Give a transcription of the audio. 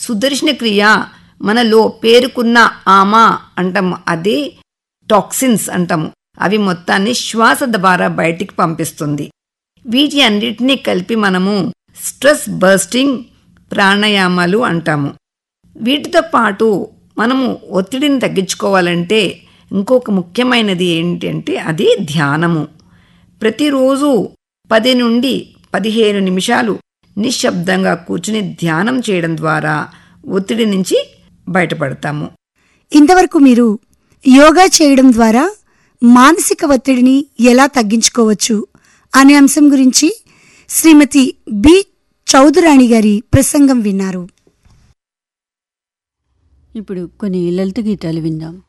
సుదర్శన క్రియ మనలో పేరుకున్న ఆమా అంటాము అదే టాక్సిన్స్ అంటాము అవి మొత్తాన్ని శ్వాస ద్వారా బయటికి పంపిస్తుంది వీటి అన్నిటినీ కలిపి మనము స్ట్రెస్ బర్స్టింగ్ ప్రాణాయామాలు అంటాము వీటితో పాటు మనము ఒత్తిడిని తగ్గించుకోవాలంటే ఇంకొక ముఖ్యమైనది ఏంటంటే అది ధ్యానము ప్రతిరోజు పది నుండి పదిహేను నిమిషాలు నిశ్శబ్దంగా కూర్చుని ధ్యానం చేయడం ద్వారా ఒత్తిడి నుంచి బయటపడతాము ఇంతవరకు మీరు యోగా చేయడం ద్వారా మానసిక ఒత్తిడిని ఎలా తగ్గించుకోవచ్చు అనే అంశం గురించి శ్రీమతి బి చౌదరాణి గారి ప్రసంగం విన్నారు ఇప్పుడు కొన్ని లలిత గీతాలు విందాం